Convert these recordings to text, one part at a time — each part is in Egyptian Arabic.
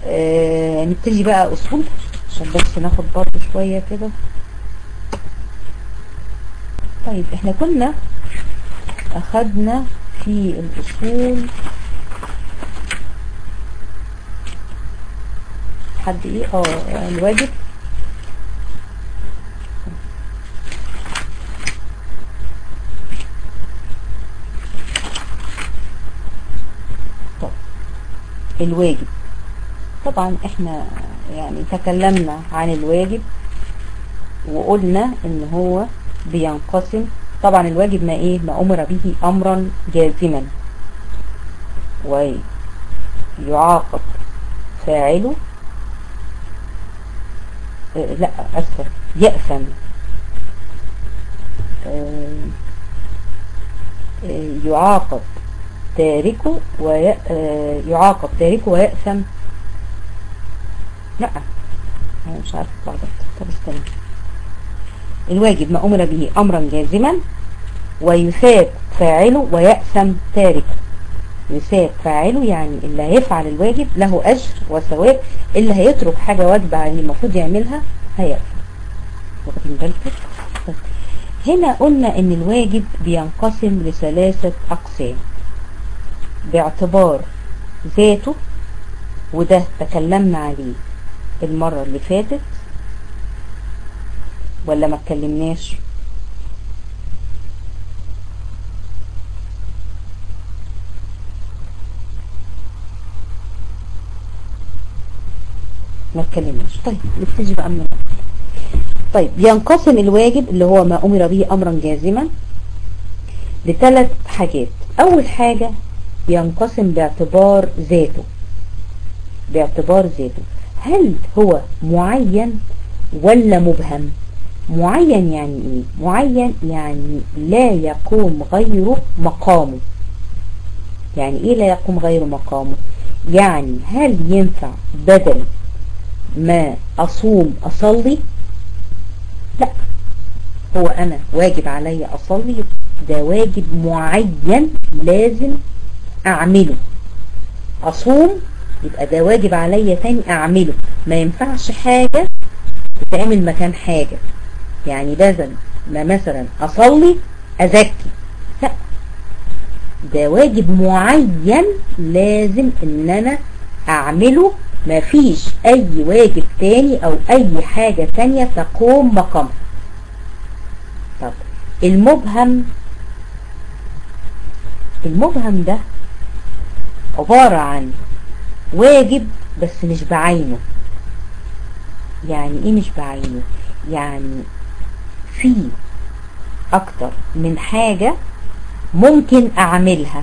آه نبتدي بقى اصول عشان بس ناخد برضه شوية كده طيب احنا كنا اخدنا في الاصول حد ايه اه الواجب طب الواجب طبعا احنا يعني تكلمنا عن الواجب وقلنا ان هو بينقسم طبعا الواجب ما ايه ما امر به امرا جازما ويعاقب فاعله آه لا اسف يأثم آه آه يعاقب تاركه ويعاقب تاركه ويأثم لا انا مش عارفه اتلخبطت طب استنى الواجب ما امر به امرا جازما ويثاب فاعله ويأثم تاركه يثاب فاعله يعني اللي هيفعل الواجب له اجر وثواب اللي هيترك حاجه واجبه عليه المفروض يعملها هيأثم واخدين بالكم هنا قلنا ان الواجب بينقسم لثلاثه اقسام باعتبار ذاته وده تكلمنا عليه المرة اللي فاتت ولا ما اتكلمناش ما اتكلمناش طيب نبتدي بقى من طيب ينقسم الواجب اللي هو ما امر به امرا جازما لثلاث حاجات اول حاجة ينقسم باعتبار ذاته باعتبار ذاته هل هو معين ولا مبهم معين يعني ايه معين يعني لا يقوم غيره مقامه يعني ايه لا يقوم غير مقامه يعني هل ينفع بدل ما اصوم اصلي لا هو انا واجب علي اصلي ده واجب معين لازم اعمله اصوم يبقى ده واجب عليا تاني اعمله ما ينفعش حاجة تتعمل مكان حاجة يعني بدل ما مثلا اصلي ازكي لا ده واجب معين لازم ان انا اعمله ما فيش اي واجب تاني او اي حاجة تانية تقوم مقامه طب المبهم المبهم ده عبارة عن واجب بس مش بعينه يعني ايه مش بعينه يعني في اكتر من حاجة ممكن اعملها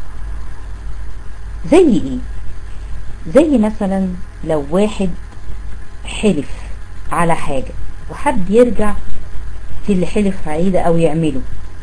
زي ايه زي مثلا لو واحد حلف على حاجة وحب يرجع في اللي حلف عليه ده او يعمله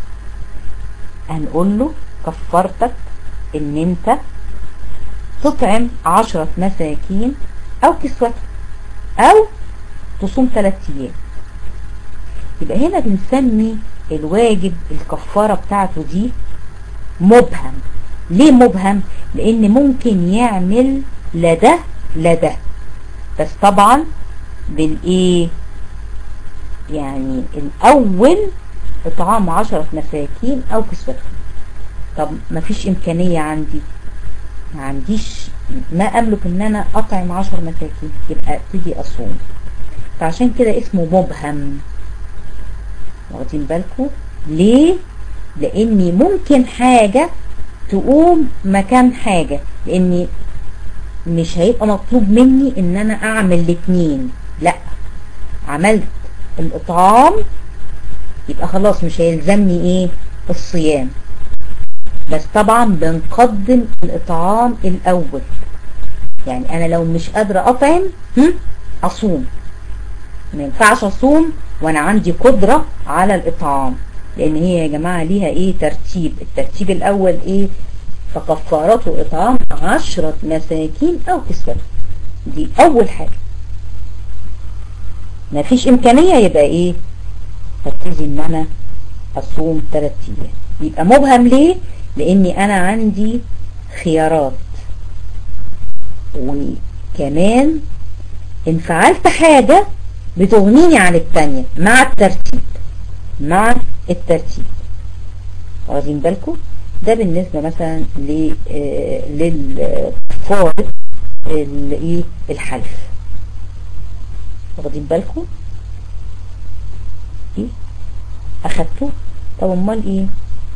هنقول له كفرتك ان انت تطعم عشرة مساكين او كسوتهم او تصوم ثلاث ايام يبقى هنا بنسمي الواجب الكفارة بتاعته دي مبهم ليه مبهم لان ممكن يعمل لا ده لا ده بس طبعا بالايه يعني الاول اطعام عشرة مساكين او كسوتهم طب مفيش امكانية عندي ما عنديش ما املك ان انا اطعم عشر مساكين يبقى ابتدي اصوم فعشان كده اسمه مبهم واخدين بالكم ليه لاني ممكن حاجة تقوم مكان حاجة لاني مش هيبقى مطلوب مني ان انا اعمل الاتنين لا عملت الاطعام يبقى خلاص مش هيلزمني ايه الصيام بس طبعا بنقدم الاطعام الاول يعني انا لو مش قادرة اطعم هم؟ اصوم ما ينفعش اصوم وانا عندي قدرة على الاطعام لان هي يا جماعة ليها ايه ترتيب الترتيب الاول ايه فكفارته اطعام عشرة مساكين او كسوة دي اول حاجة ما فيش امكانية يبقى ايه هبتدي ان انا اصوم ثلاث ايام يبقى مبهم ليه لاني انا عندي خيارات كمان ان فعلت حاجة بتغنيني عن التانية مع الترتيب مع الترتيب واخدين بالكم ده بالنسبة مثلا للكفار الايه الحلف واخدين بالكم ايه اخدتوه طب امال ايه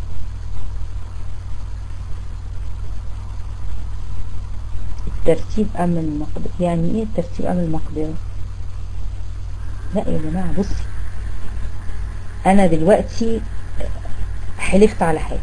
الترتيب ام المقدرة يعني ايه الترتيب ام المقدرة لا يا جماعة بصي انا دلوقتي حلفت على حاجة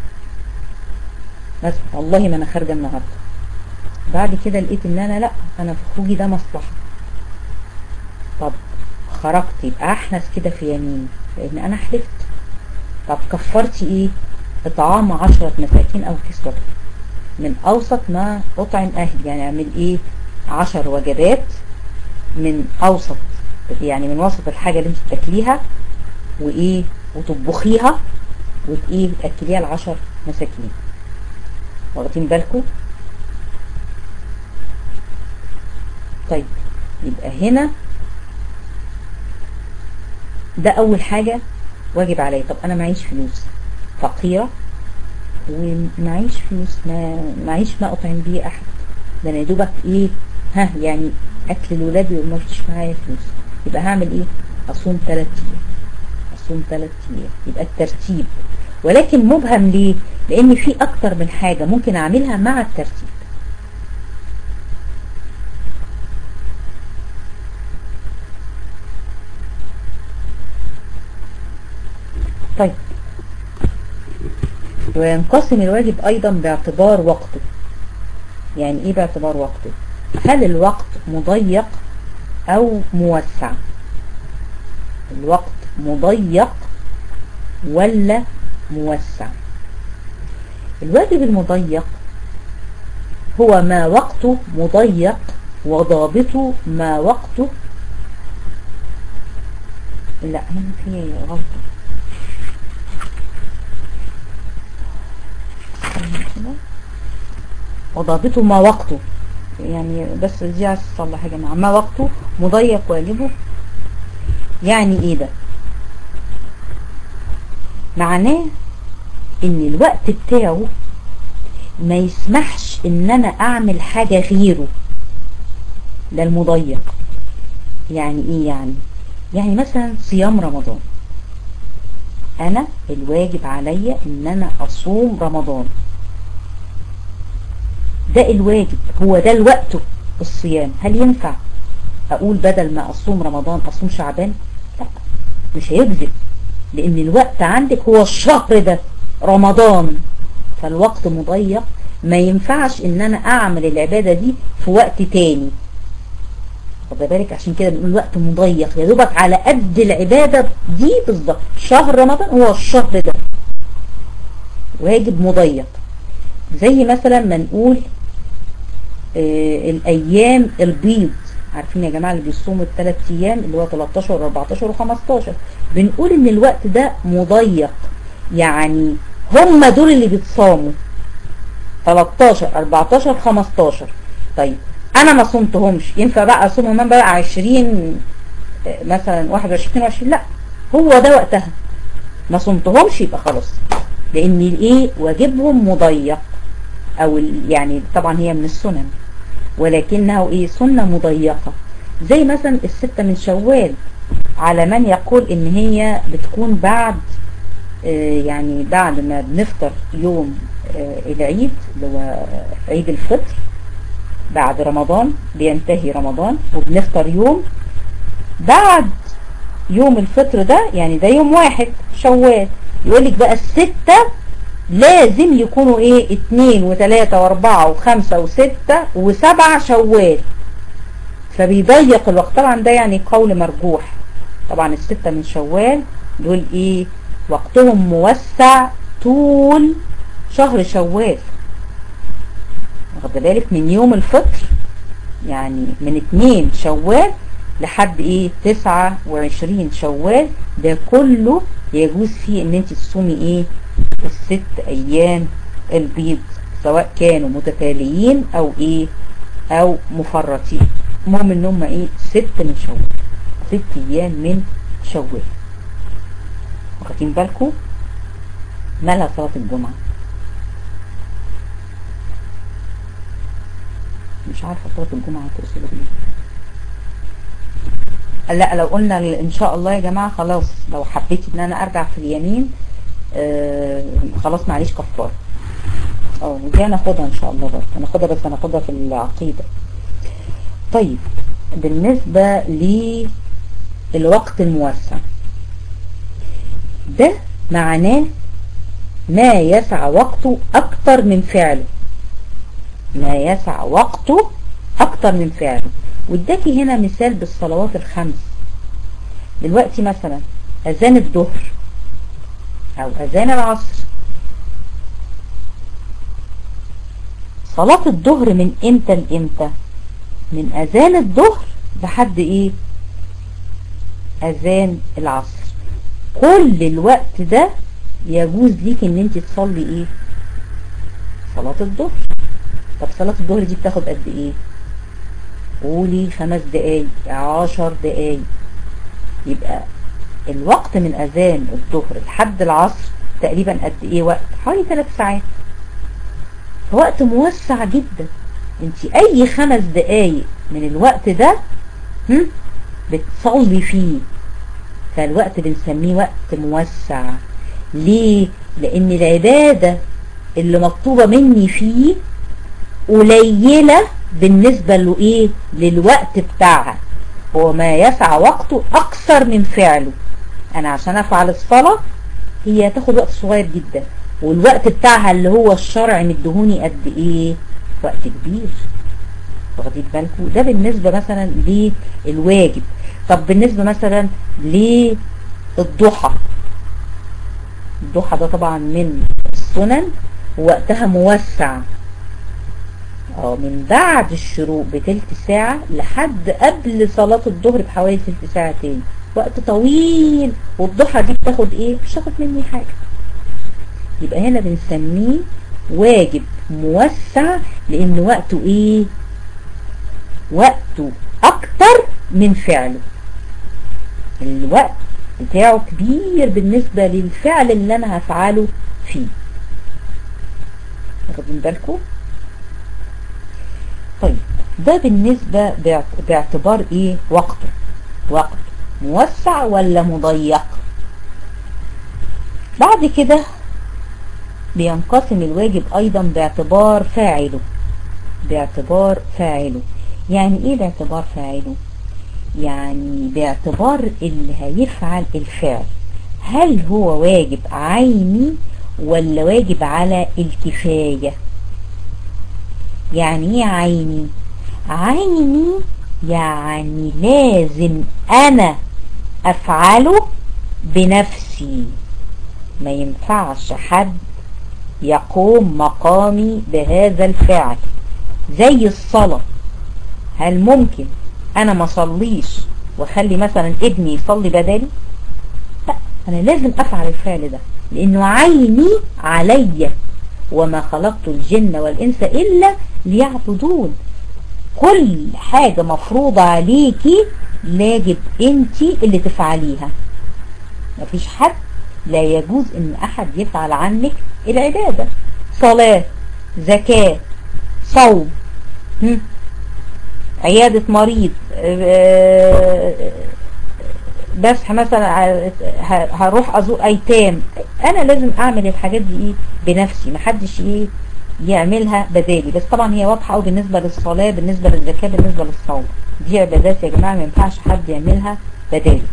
مثلا والله ما انا خارجة النهاردة بعد كده لقيت ان انا لا انا في خروجي ده مصلحة طب خرجت يبقى احنس كده في يمين لان انا حلفت طب كفرتي ايه اطعام عشرة مساكين او كسوة من اوسط ما اطعم اهلي يعني اعمل ايه عشر وجبات من اوسط يعني من وسط الحاجة اللي انت تاكليها وايه وتطبخيها وايه تاكليها العشر مساكين واخدين بالكم طيب يبقى هنا ده اول حاجة واجب عليا طب انا معيش فلوس فقيرة ومعيش فلوس ما معيش ما اطعم بيه احد ده انا دوبك ايه ها يعني اكل الولاد وما فيش معايا فلوس يبقى هعمل ايه اصوم ثلاث ايام اصوم ثلاث ايام يبقى الترتيب ولكن مبهم ليه لان في اكتر من حاجة ممكن اعملها مع الترتيب طيب وينقسم الواجب ايضا باعتبار وقته يعني ايه باعتبار وقته هل الوقت مضيق او موسع الوقت مضيق ولا موسع الواجب المضيق هو ما وقته مضيق وضابطه ما وقته لا هنا في غلطة وضابطه ما وقته يعني بس دي عايز تصلح يا جماعه ما وقته مضيق واجبه يعني ايه ده معناه ان الوقت بتاعه ما يسمحش ان انا اعمل حاجة غيره ده المضيق يعني ايه يعني يعني مثلا صيام رمضان انا الواجب عليا ان انا اصوم رمضان ده الواجب هو ده الوقت الصيام هل ينفع اقول بدل ما اصوم رمضان اصوم شعبان لا مش هيجزئ لان الوقت عندك هو الشهر ده رمضان فالوقت مضيق ما ينفعش ان انا اعمل العبادة دي في وقت تاني خد بالك عشان كده بنقول وقت مضيق يا دوبك على قد العبادة دي بالظبط شهر رمضان هو الشهر ده واجب مضيق زي مثلا ما نقول آه الايام البيض عارفين يا جماعة اللي بيصوموا الثلاث ايام اللي هو 13 و14 و15 بنقول ان الوقت ده مضيق يعني هم دول اللي بيتصاموا 13 14 15 طيب انا ما صمتهمش ينفع بقى اصومهم بقى 20 مثلا 21 22 لا هو ده وقتها ما صمتهمش يبقى خلاص لان الايه واجبهم مضيق او يعني طبعا هي من السنن ولكنها ايه سنة مضيقة زي مثلا الستة من شوال على من يقول ان هي بتكون بعد آه يعني بعد ما بنفطر يوم آه العيد اللي هو عيد الفطر بعد رمضان بينتهي رمضان وبنفطر يوم بعد يوم الفطر ده يعني ده يوم واحد شوال يقولك بقى الستة لازم يكونوا ايه اتنين وتلاتة واربعة وخمسة وستة وسبعة شوال فبيضيق الوقت طبعا ده يعني قول مرجوح طبعا الستة من شوال دول ايه وقتهم موسع طول شهر شوال واخد بالك من يوم الفطر يعني من اتنين شوال لحد ايه تسعة وعشرين شوال ده كله يجوز فيه ان انت تصومي ايه الست ايام البيض سواء كانوا متتاليين او ايه او مفرطين المهم ان هم ايه ست من شوال ست ايام من شوال واخدين بالكم مالها صلاة الجمعة مش عارفة صلاة الجمعة تقصد ايه لا لو قلنا ان شاء الله يا جماعة خلاص لو حبيت ان انا ارجع في اليمين آه خلاص معليش كفار اه دي هناخدها ان شاء الله برضه هناخدها بس هناخدها في العقيدة طيب بالنسبة للوقت الموسع ده معناه ما يسع وقته اكتر من فعله ما يسع وقته اكتر من فعله واداكي هنا مثال بالصلوات الخمس دلوقتي مثلا اذان الظهر او اذان العصر صلاة الظهر من امتى لامتى من اذان الظهر لحد ايه اذان العصر كل الوقت ده يجوز ليك ان انت تصلي ايه صلاة الظهر طب صلاة الظهر دي بتاخد قد ايه قولي خمس دقايق عشر دقايق يبقى الوقت من اذان الظهر لحد العصر تقريبا قد ايه وقت حوالي ثلاث ساعات وقت موسع جدا انت اي خمس دقايق من الوقت ده هم بتصلي فيه فالوقت بنسميه وقت موسع ليه لان العبادة اللي مطلوبة مني فيه قليلة بالنسبة له ايه للوقت بتاعها هو ما يسع وقته اكثر من فعله انا عشان افعل الصلاة هي تاخد وقت صغير جدا والوقت بتاعها اللي هو الشرع مدهوني قد ايه وقت كبير واخدين بالكم ده بالنسبة مثلا للواجب طب بالنسبة مثلا للضحى الضحى ده طبعا من السنن ووقتها موسع اه من بعد الشروق بتلت ساعة لحد قبل صلاة الظهر بحوالي تلت ساعة تاني وقت طويل والضحى دي بتاخد ايه مش تاخد مني حاجة يبقى هنا بنسميه واجب موسع لان وقته ايه وقته اكتر من فعله الوقت بتاعه كبير بالنسبة للفعل اللي انا هفعله فيه واخدين بالكم طيب ده بالنسبة باعتبار ايه وقته وقت موسع ولا مضيق بعد كده بينقسم الواجب ايضا باعتبار فاعله باعتبار فاعله يعني ايه باعتبار فاعله يعني باعتبار اللي هيفعل الفعل هل هو واجب عيني ولا واجب على الكفاية يعني ايه عيني عيني يعني لازم انا افعله بنفسي ما ينفعش حد يقوم مقامي بهذا الفعل زي الصلاة هل ممكن انا ما صليش واخلي مثلا ابني يصلي بدالي لا انا لازم افعل الفعل ده لانه عيني عليا وما خلقت الجن والانس الا ليعبدون كل حاجة مفروضة عليكي لاجب انتي اللي تفعليها مفيش حد لا يجوز ان احد يفعل عنك العبادة صلاة زكاة صوم عيادة مريض بس مثلا هروح ازور ايتام انا لازم اعمل الحاجات دي ايه بنفسي محدش ايه يعملها بدالي بس طبعا هي واضحة قوي بالنسبة للصلاة بالنسبة للزكاة بالنسبة للصوم دي عبادات يا جماعة ما ينفعش حد يعملها بدالي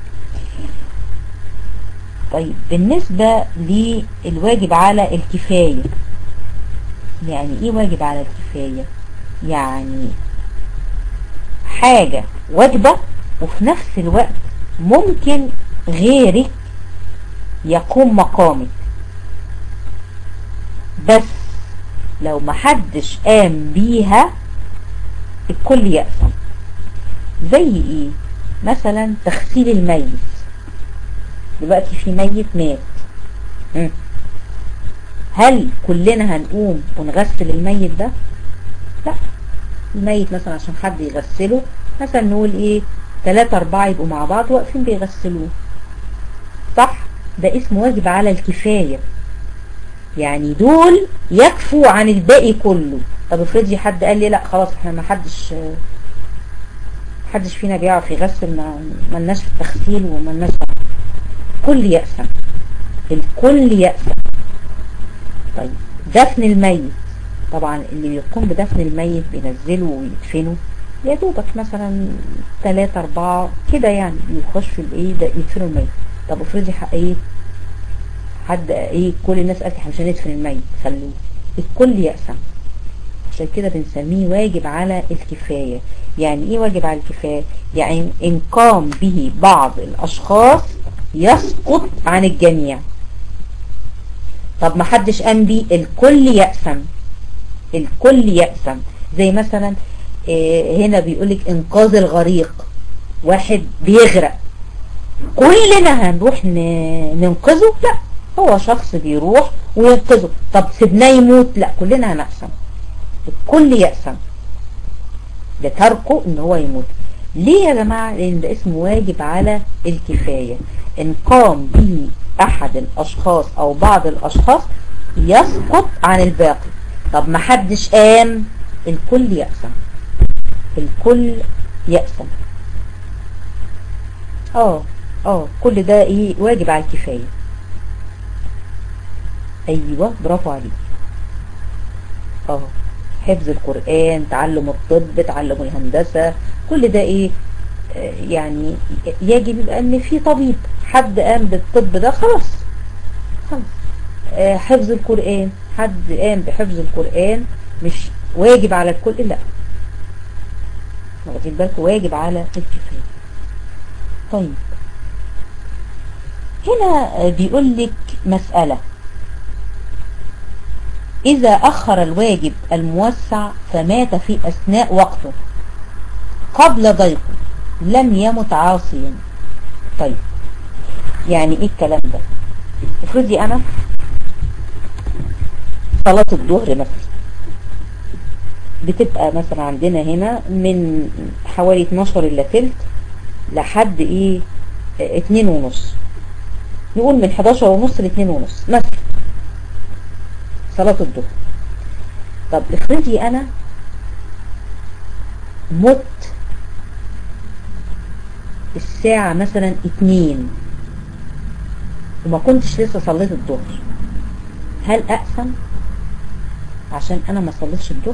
طيب بالنسبة للواجب على الكفاية يعني ايه واجب على الكفاية يعني حاجة واجبة وفي نفس الوقت ممكن غيرك يقوم مقامك بس لو محدش قام بيها الكل يأثم زي ايه مثلا تغسيل الميت دلوقتي في ميت مات هل كلنا هنقوم ونغسل الميت ده لا الميت مثلا عشان حد يغسله مثلا نقول ايه ثلاثة اربعة يبقوا مع بعض واقفين بيغسلوه صح ده اسم واجب على الكفاية يعني دول يكفوا عن الباقي كله طب افرضي حد قال لي لا خلاص احنا ما حدش حدش فينا بيعرف يغسل ما ملناش في التغسيل وملناش كل يأسم الكل يأسم طيب دفن الميت طبعا اللي بيقوم بدفن الميت بينزله ويدفنه يا دوبك مثلا ثلاثة أربعة كده يعني يخش في الايه ده يدفنوا الميت طب افرضي حق ايه حد ايه كل الناس قالت احنا مش هندفن الميت خلوه الكل يأسم عشان كده بنسميه واجب على الكفاية يعني ايه واجب على الكفاية يعني ان قام به بعض الاشخاص يسقط عن الجميع طب ما حدش قام بيه الكل يأسم الكل يأسم زي مثلا إيه هنا بيقولك انقاذ الغريق واحد بيغرق كلنا هنروح ننقذه لا هو شخص بيروح وينقذه طب سيبناه يموت لا كلنا هنقسم الكل يقسم ده تركه ان هو يموت ليه يا جماعة لان ده اسم واجب على الكفاية ان قام به احد الاشخاص او بعض الاشخاص يسقط عن الباقي طب ما حدش قام الكل يقسم الكل يقسم اه اه كل ده ايه واجب على الكفاية ايوه برافو عليك اه حفظ القرآن تعلم الطب تعلم الهندسة كل ده ايه آه يعني يجب يبقى ان في طبيب حد قام بالطب ده خلاص خلاص آه حفظ القرآن حد قام بحفظ القرآن مش واجب على الكل لا واخدين بالكم واجب على الكفاية طيب هنا بيقول لك مسألة إذا أخر الواجب الموسع فمات في أثناء وقته قبل ضيقه لم يمت عاصيا طيب يعني إيه الكلام ده افرضي أنا صلاة الظهر مثلا بتبقى مثلا عندنا هنا من حوالي 12 إلا تلت لحد إيه اتنين ونص نقول من 11 ونص ل 2 ونص مثلا صلاة الظهر طب افرضي انا مت الساعة مثلا اتنين وما كنتش لسه صليت الظهر هل اقسم عشان انا ما صليتش الظهر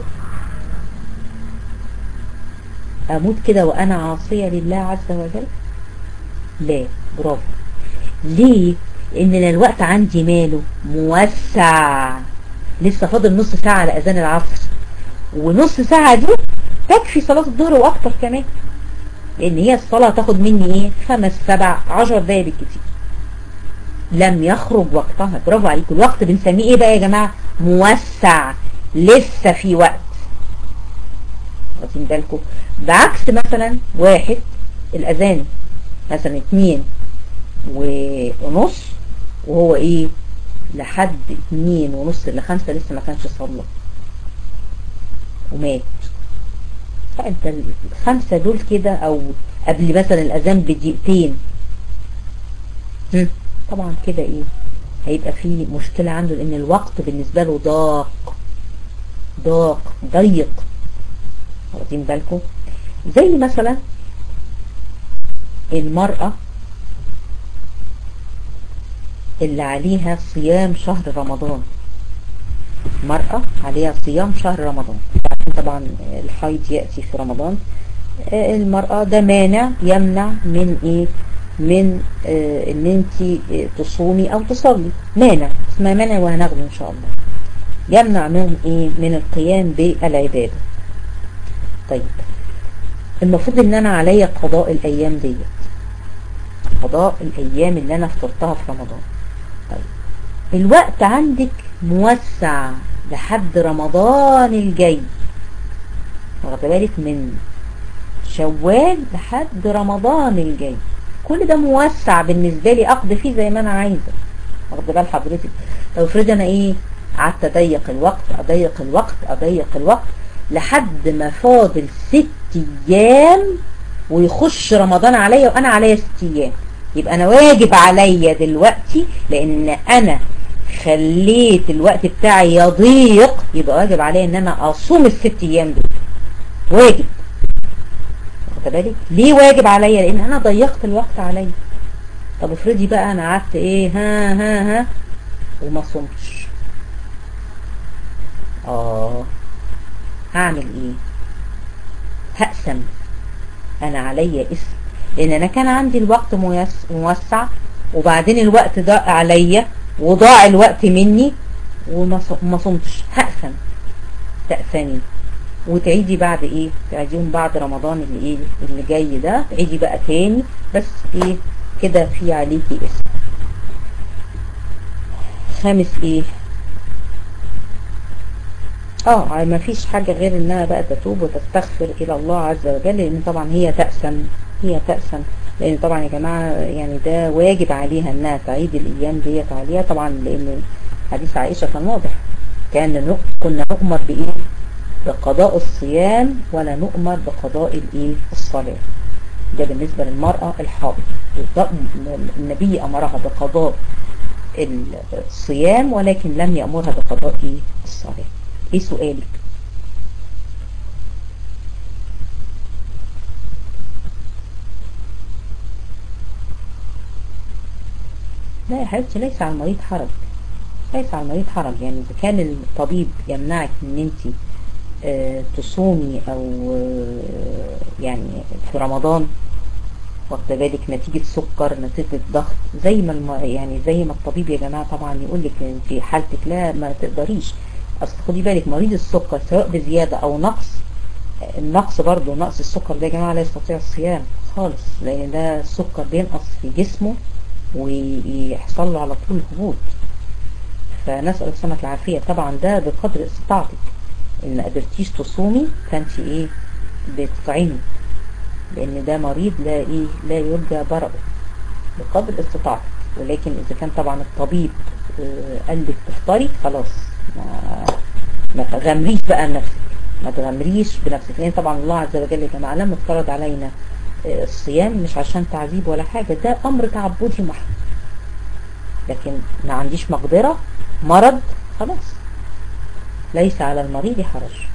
اموت كده وانا عاصية لله عز وجل لا برافو ليه لان الوقت عندي ماله موسع لسه فاضل نص ساعة على اذان العصر ونص ساعة دي تكفي صلاة الظهر واكتر كمان لان هي الصلاة تاخد مني ايه خمس سبع عشر دقايق بالكتير لم يخرج وقتها برافو عليكم الوقت بنسميه ايه بقى يا جماعة موسع لسه في وقت واخدين بالكم بعكس مثلا واحد الاذان مثلا اتنين ونص وهو ايه لحد اتنين ونص لخمسة لسه ما كانش صلى ومات فانت الخمسة دول كده او قبل مثلا الاذان بدقيقتين طبعا كده ايه هيبقى في مشكلة عنده لان الوقت بالنسبة له ضاق ضاق ضيق واخدين بالكم زي مثلا المرأة اللي عليها صيام شهر رمضان مرأة عليها صيام شهر رمضان طبعا الحيض يأتي في رمضان المرأة ده مانع يمنع من ايه من اه ان انت تصومي او تصلي مانع اسمها مانع وهناخده ان شاء الله يمنع من ايه من القيام بالعبادة طيب المفروض ان انا عليا قضاء الايام ديت قضاء الايام اللي انا فطرتها في رمضان طيب الوقت عندك موسع لحد رمضان الجاي واخد بالك من شوال لحد رمضان الجاي كل ده موسع بالنسبة لي اقضي فيه زي ما انا عايزة واخد بال حضرتك لو افرض انا ايه قعدت اضيق الوقت اضيق الوقت اضيق الوقت لحد ما فاضل ست ايام ويخش رمضان عليا وانا عليا ست ايام يبقى انا واجب عليا دلوقتي لان انا خليت الوقت بتاعي يضيق يبقى واجب عليا ان انا اصوم الست ايام دول واجب واخد بالك ليه واجب عليا لان انا ضيقت الوقت عليا طب افرضي بقى انا قعدت ايه ها ها ها وما صمتش اه هعمل ايه هقسم انا عليا اسم لان انا كان عندي الوقت موسع وبعدين الوقت ضاع عليا وضاع الوقت مني وما صمتش هقسم تقسمي وتعيدي بعد ايه تعيديهم بعد رمضان اللي ايه اللي جاي ده تعيدي بقى تاني بس ايه كده في عليكي اسم خامس ايه اه ما فيش حاجة غير انها بقى تتوب وتستغفر الى الله عز وجل لان طبعا هي تأسم هي تأسم لان طبعا يا جماعة يعني ده واجب عليها انها تعيد الايام ديت عليها طبعا لان حديث عائشة كان واضح كان كنا نؤمر بايه بقضاء الصيام ولا نؤمر بقضاء الايه الصلاة ده بالنسبة للمرأة الحائض النبي امرها بقضاء الصيام ولكن لم يأمرها بقضاء الصلاة ايه سؤالك لا يا حبيبتي ليس على المريض حرج ليس على المريض حرج يعني اذا كان الطبيب يمنعك ان انت اه تصومي او اه يعني في رمضان واخده بالك نتيجة سكر نتيجة ضغط زي ما الم... يعني زي ما الطبيب يا جماعة طبعا يقول لك انت حالتك لا ما تقدريش اصل خدي بالك مريض السكر سواء بزيادة او نقص النقص برضه نقص السكر ده يا جماعة لا يستطيع الصيام خالص لان ده السكر بينقص في جسمه ويحصل له على طول هبوط فنسأل السمك العافية طبعا ده بقدر استطاعتك ان ما قدرتيش تصومي فانت ايه بتطعمي لان ده مريض لا ايه لا يرجى برأه بقدر استطاعتك ولكن اذا كان طبعا الطبيب قال لك تفطري خلاص ما ما تغامريش بقى نفسك ما تغامريش بنفسك لان طبعا الله عز وجل يا جماعه لما افترض علينا الصيام مش عشان تعذيب ولا حاجة ده امر تعبدي محض لكن ما عنديش مقدرة مرض خلاص ليس على المريض حرج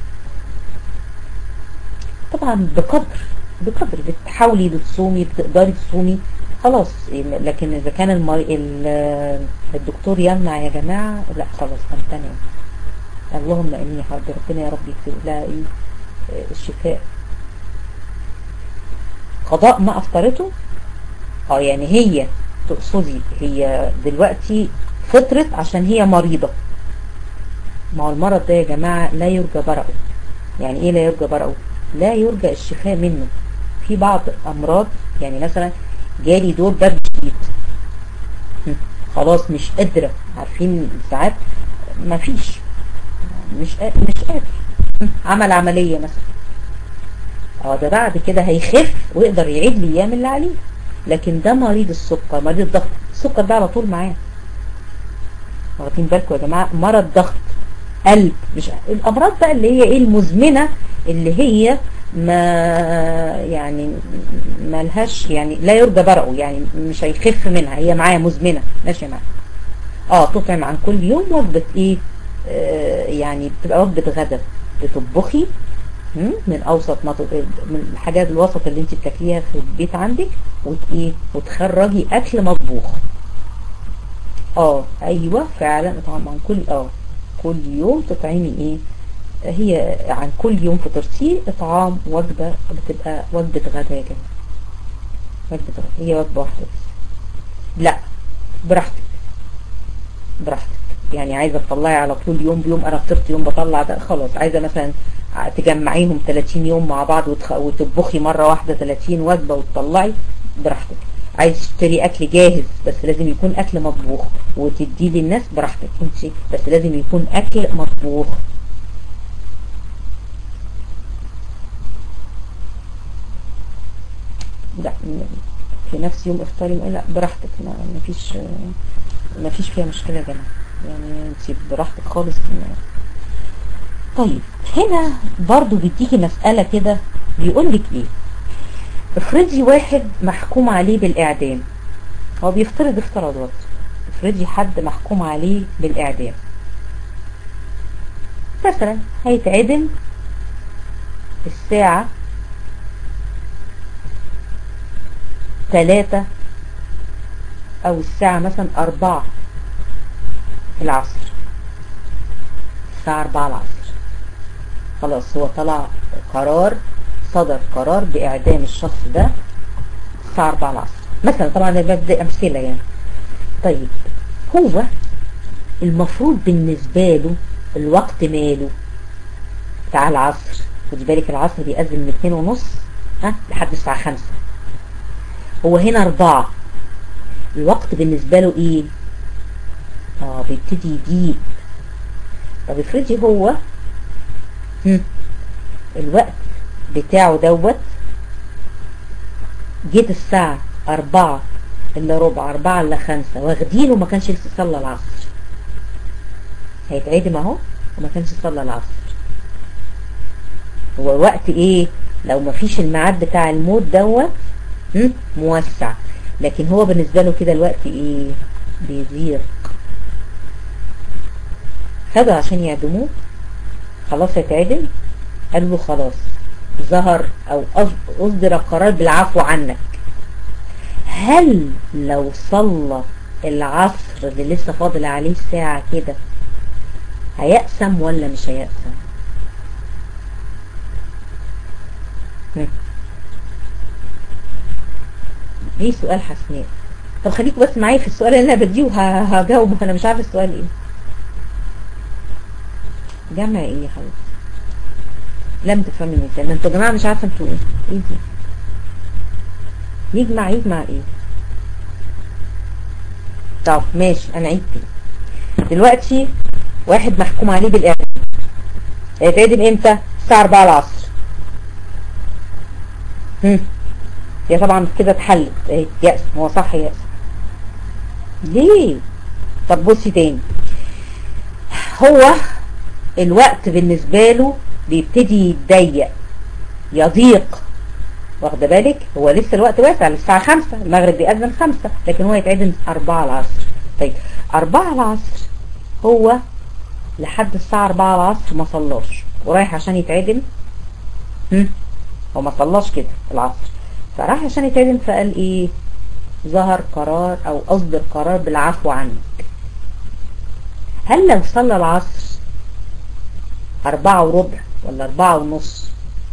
طبعا بقدر بقدر بتحاولي بتصومي بتقدري تصومي خلاص لكن اذا كان المري... الدكتور يمنع يا جماعة لا خلاص امتنع اللهم اني حرب ربنا يا رب يكتب لها ايه الشفاء قضاء ما افطرته اه يعني هي تقصدي هي دلوقتي فطرت عشان هي مريضة ما هو المرض ده يا جماعة لا يرجى برأه يعني ايه لا يرجى برأه لا يرجى الشفاء منه في بعض امراض يعني مثلا جالي دور برد شديد خلاص مش قادرة عارفين ساعات ما فيش مش قادر مش قادر عمل عملية مثلا اه ده بعد كده هيخف ويقدر يعيد الايام اللي عليه لكن ده مريض السكر مريض الضغط السكر ده على طول معاه واخدين بالكم يا جماعه مرض ضغط قلب مش الامراض بقى اللي هي ايه المزمنه اللي هي ما يعني ما لهاش يعني لا يرجى برأه يعني مش هيخف منها هي معايا مزمنه ماشيه معايا اه تطعم عن كل يوم وجبه ايه آه يعني بتبقى وجبه غدا بتطبخي من اوسط من الحاجات الوسط اللي انت بتاكليها في البيت عندك وايه وتخرجي اكل مطبوخ اه ايوه فعلا طبعا عن كل اه كل يوم تطعمي ايه هي عن كل يوم فطرتيه اطعام وجبة بتبقى وجبة غدا يا جماعة وجبة غدا هي وجبة واحدة لا براحتك براحتك يعني عايزة تطلعي على طول يوم بيوم انا فطرت يوم بطلع ده خلاص عايزة مثلا تجمعيهم 30 يوم مع بعض وتخ... وتطبخي مرة واحدة 30 وجبة وتطلعي براحتك عايز تشتري اكل جاهز بس لازم يكون اكل مطبوخ وتديه للناس براحتك انت بس لازم يكون اكل مطبوخ لا في نفس يوم افطاري لا براحتك ما فيش ما فيش فيها مشكلة يا جماعة يعني انت براحتك خالص طيب هنا برضو بيديكي مسألة كده بيقول لك ايه افرضي واحد محكوم عليه بالاعدام هو بيفترض افتراضات افرضي حد محكوم عليه بالاعدام مثلا هيتعدم الساعة ثلاثة او الساعة مثلا اربعة في العصر الساعة اربعة العصر خلاص هو طلع قرار صدر قرار باعدام الشخص ده الساعة اربعة العصر مثلا طبعا ده ببدأ امثلة يعني طيب هو المفروض بالنسبة له الوقت ماله بتاع العصر خدي بالك العصر بيأذن من اتنين ونص ها لحد الساعة خمسة هو هنا اربعة الوقت بالنسبة له ايه اه بيبتدي يضيق طب افرضي هو هم. الوقت بتاعه دوت جيت الساعة اربعة الا ربع اربعة الا خمسة واخدينه ما كانش لسه صلى العصر هيتعدم اهو وما كانش صلى العصر هو وقت ايه لو ما فيش الميعاد بتاع الموت دوت موسع لكن هو بالنسبة له كده الوقت ايه بيضيق خدوا عشان يعدموه خلاص هيتعدم قالوا له خلاص ظهر او اصدر قرار بالعفو عنك هل لو صلى العصر اللي لسه فاضل عليه ساعة كده هيقسم ولا مش هيقسم ايه سؤال حسناء طب خليكوا بس معايا في السؤال اللي انا بديه وهجاوبه انا مش عارف السؤال ايه جمع ايه يا حبيبتي لم تفهمي مثال انتوا يا جماعه مش عارفه انتوا ايه ايه دي يجمع يجمع ايه طب ماشي انا عيد تاني دلوقتي واحد محكوم عليه بالاعدام هيتعدم امتى الساعه 4 العصر هم هي طبعا كده اتحلت اهي يأس هو صح يأس ليه طب بصي تاني هو الوقت بالنسبة له بيبتدي يتضيق يضيق واخده بالك هو لسه الوقت واسع للساعة خمسة المغرب بيأذن خمسة لكن هو يتعدم أربعة العصر طيب أربعة العصر هو لحد الساعة أربعة العصر ما صلاش ورايح عشان يتعدم هم هو ما صلاش كده العصر فراح عشان يتعدم فقال ايه ظهر قرار او اصدر قرار بالعفو عنك هل لو صلى العصر اربعة وربع ولا اربعة ونص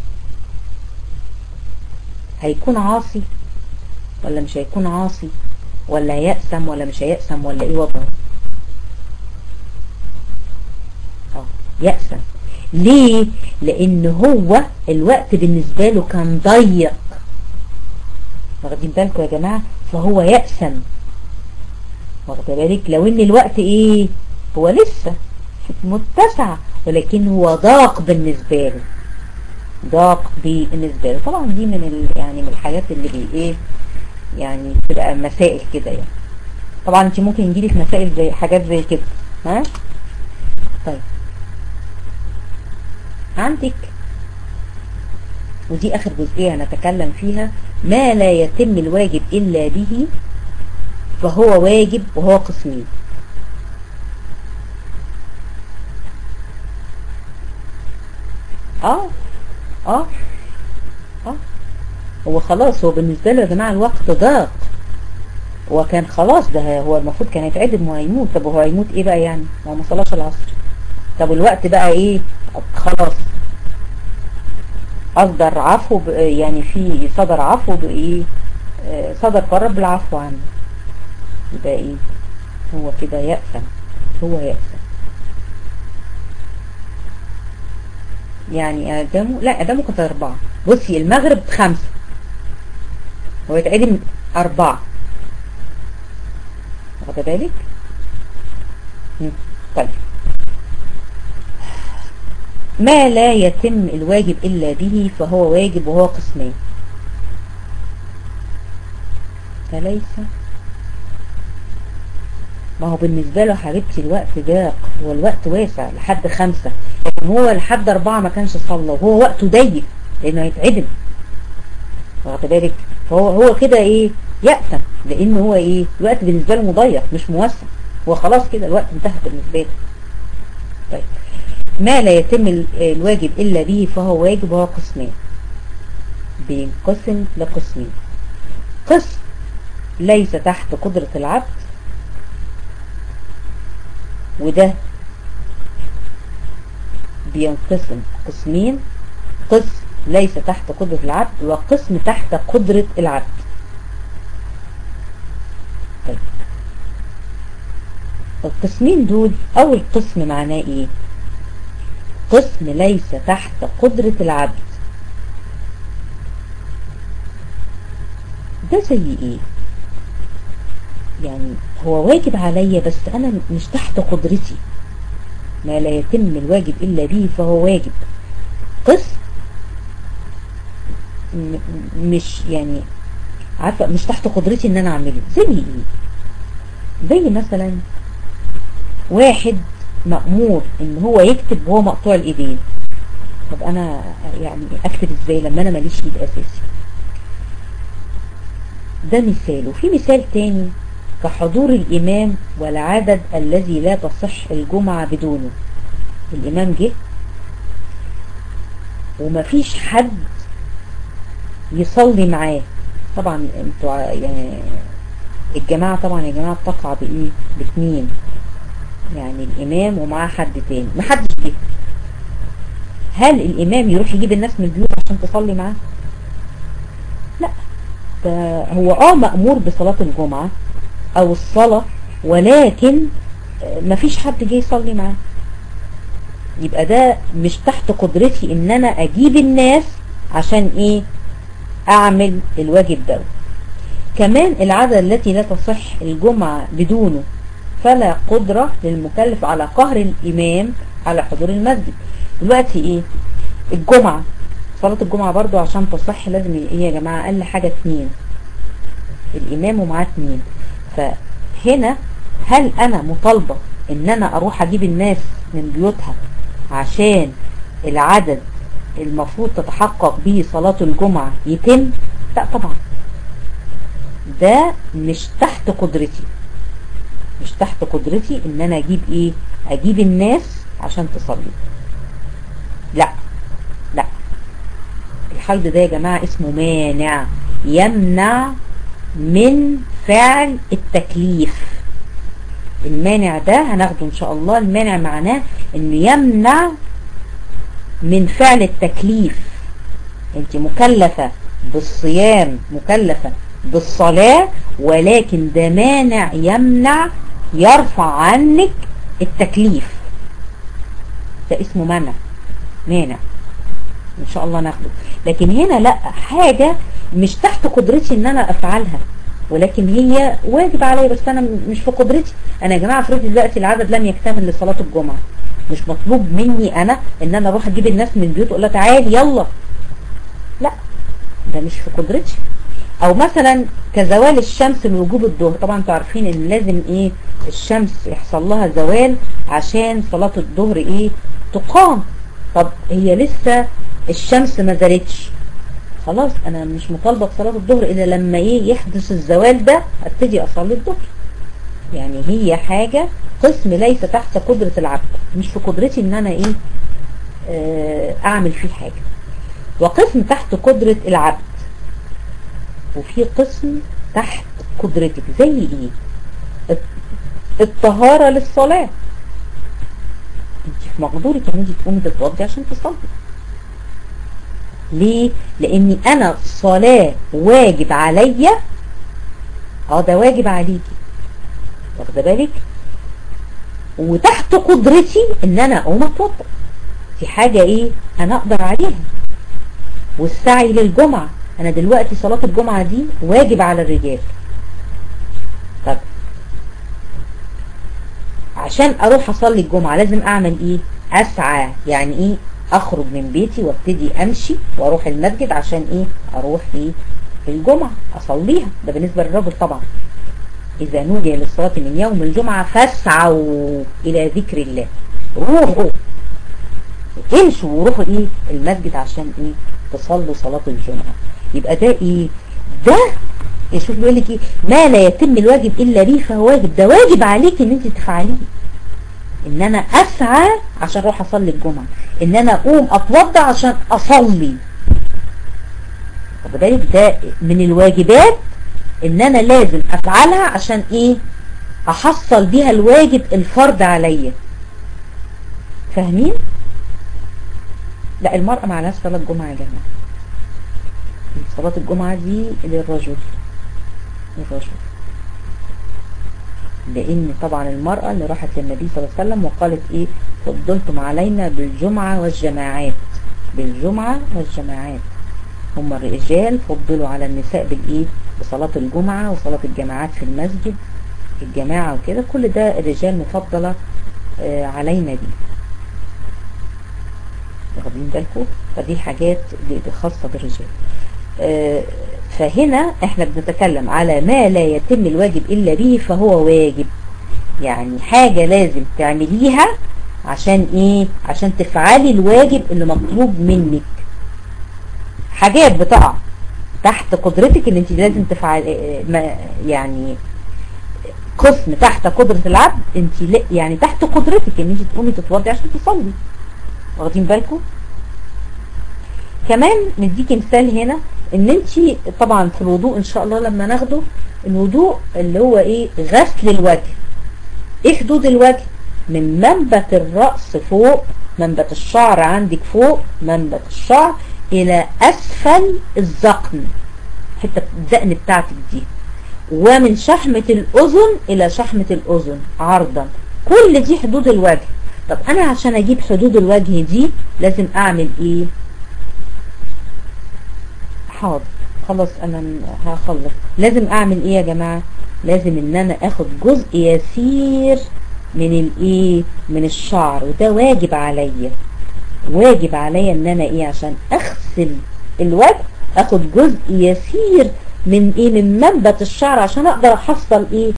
هيكون عاصي ولا مش هيكون عاصي ولا هيقسم ولا مش هيقسم ولا ايه وضعه اه يقسم ليه لان هو الوقت بالنسبة له كان ضيق واخدين بالكم يا جماعة فهو يأسم واخد بالك لو ان الوقت ايه هو لسه متسع ولكن هو ضاق بالنسبة له ضاق بالنسبة له طبعا دي من ال يعني من الحاجات اللي بي ايه يعني بتبقى مسائل كده يعني طبعا انت ممكن يجيلك مسائل زي حاجات زي كده ها طيب عندك ودي اخر جزئية هنتكلم فيها ما لا يتم الواجب الا به فهو واجب وهو قسمين اه اه اه هو خلاص هو بالنسبة له يا جماعة الوقت ضاق هو كان خلاص ده هو المفروض كان يتعدم وهيموت طب هو هيموت ايه بقى يعني هو ما صلاش العصر طب الوقت بقى ايه خلاص اصدر عفو يعني في صدر عفو بايه صدر قرار بالعفو عنه يبقى ايه هو كده يأسم هو يأسم يعني ادمه لا ادمه كانت اربعة بصي المغرب خمسة هو يتعدم اربعة واخد بالك طيب ما لا يتم الواجب إلا به فهو واجب وهو قسمين فليس ما هو بالنسبة له حبيبتي الوقت ضاق هو الوقت واسع لحد خمسة لكن هو لحد أربعة ما كانش صلى وهو وقته ضيق لأنه هيتعدم واخد بالك فهو هو كده ايه يأثم لأن هو ايه الوقت بالنسبة له مضيق مش موسع هو خلاص كده الوقت انتهى بالنسبة له طيب ما لا يتم الواجب إلا به فهو واجب وهو قسمان بينقسم لقسمين قسم ليس تحت قدرة العبد وده بينقسم قسمين قسم ليس تحت قدرة العبد وقسم تحت قدرة العبد طيب القسمين دول اول قسم معناه ايه قسم ليس تحت قدرة العبد ده زي ايه يعني هو واجب عليا بس انا مش تحت قدرتي ما لا يتم الواجب الا به فهو واجب قسم مش يعني عارفة مش تحت قدرتي ان انا اعمله زي ايه زي مثلا واحد مأمور ان هو يكتب وهو مقطوع الايدين طب انا يعني اكتب ازاي لما انا ماليش ايد اساسي ده مثال وفي مثال تاني كحضور الامام والعدد الذي لا تصح الجمعة بدونه الامام جه ومفيش حد يصلي معاه طبعا انتوا يعني الجماعة طبعا يا جماعة بتقع بايه باثنين يعني الامام ومعاه حد تاني محدش جه هل الامام يروح يجيب الناس من البيوت عشان تصلي معاه لا ده هو اه مأمور بصلاة الجمعة او الصلاة ولكن مفيش حد جه يصلي معاه يبقى ده مش تحت قدرتي ان انا اجيب الناس عشان ايه اعمل الواجب ده كمان العادة التي لا تصح الجمعة بدونه فلا قدرة للمكلف على قهر الامام على حضور المسجد دلوقتي ايه الجمعة صلاة الجمعة برضو عشان تصح لازم ايه يا جماعة اقل حاجة اتنين الامام ومعاه اتنين فهنا هل انا مطالبة ان انا اروح اجيب الناس من بيوتها عشان العدد المفروض تتحقق به صلاة الجمعة يتم لا طبعا ده مش تحت قدرتي مش تحت قدرتي ان انا اجيب ايه اجيب الناس عشان تصلي لا لا الحيض ده يا جماعة اسمه مانع يمنع من فعل التكليف المانع ده هناخده ان شاء الله المانع معناه انه يمنع من فعل التكليف انت مكلفة بالصيام مكلفة بالصلاة ولكن ده مانع يمنع يرفع عنك التكليف ده اسمه منع مانع ان شاء الله ناخده لكن هنا لا حاجة مش تحت قدرتي ان انا افعلها ولكن هي واجب عليا بس انا مش في قدرتي انا يا جماعة افرض دلوقتي العدد لم يكتمل لصلاة الجمعة مش مطلوب مني انا ان انا اروح اجيب الناس من البيوت واقول لها تعالي يلا لا ده مش في قدرتي او مثلا كزوال الشمس لوجوب الظهر طبعا انتوا عارفين ان لازم ايه الشمس يحصل لها زوال عشان صلاة الظهر ايه تقام طب هي لسه الشمس ما زالتش خلاص انا مش مطالبة بصلاة الظهر الا لما ايه يحدث الزوال ده ابتدي اصلي الظهر يعني هي حاجة قسم ليس تحت قدرة العبد مش في قدرتي ان انا ايه اه اعمل فيه حاجة وقسم تحت قدرة العبد وفي قسم تحت قدرتك زي ايه الطهارة للصلاة انت في مقدورك ان انت تقومي تتوضي عشان تصلي ليه لاني انا صلاة واجب عليا اه ده واجب عليكي واخده بالك وتحت قدرتي ان انا اقوم اتوضا في حاجة ايه انا اقدر عليها والسعي للجمعة انا دلوقتي صلاة الجمعة دي واجب على الرجال طب عشان اروح اصلي الجمعة لازم اعمل ايه اسعى يعني ايه اخرج من بيتي وابتدي امشي واروح المسجد عشان ايه اروح ايه الجمعة اصليها ده بالنسبة للرجل طبعا إذا نودي للصلاة من يوم الجمعة فاسعوا إلى ذكر الله روحوا امشوا وروحوا إيه المسجد عشان إيه تصلوا صلاة الجمعة يبقى ده إيه ده شوف بيقول لك إيه ما لا يتم الواجب إلا به فهو واجب ده واجب عليك إن أنت تفعليه إن أنا أسعى عشان أروح أصلي الجمعة إن أنا أقوم أتوضى عشان أصلي وبذلك ده من الواجبات ان انا لازم افعلها عشان ايه احصل بيها الواجب الفرض عليا فاهمين لا المرأة ما عليهاش صلاة الجمعة يا جماعة صلاة الجمعة دي للرجل للرجل لان طبعا المرأة اللي راحت للنبي صلى الله عليه وسلم وقالت ايه فضلتم علينا بالجمعة والجماعات بالجمعة والجماعات هم الرجال فضلوا على النساء بالايه بصلاة الجمعة وصلاة الجماعات في المسجد الجماعة وكده كل ده الرجال مفضلة آه علينا دي واخدين بالكم فدي حاجات خاصة بالرجال آه فهنا احنا بنتكلم على ما لا يتم الواجب الا به فهو واجب يعني حاجة لازم تعمليها عشان ايه عشان تفعلي الواجب اللي مطلوب منك حاجات بتقع تحت قدرتك ان انت لازم تفعل يعني قسم تحت قدرة العبد انت يعني تحت قدرتك ان انت تقومي تتوضي عشان تصلي واخدين بالكم كمان نديكي مثال هنا ان انت طبعا في الوضوء ان شاء الله لما ناخده الوضوء اللي هو ايه غسل الوجه ايه حدود الوجه من منبت الرأس فوق منبت الشعر عندك فوق منبت الشعر الى اسفل الذقن حتة الدقن بتاعتك دي ومن شحمة الاذن الى شحمة الاذن عرضا كل دي حدود الوجه طب انا عشان اجيب حدود الوجه دي لازم اعمل ايه حاضر خلاص انا هخلص لازم اعمل ايه يا جماعة لازم ان انا اخد جزء يسير من الايه من الشعر وده واجب عليا واجب عليا ان انا ايه عشان اغسل الوجه اخد جزء يسير من ايه من منبت الشعر عشان اقدر احصل ايه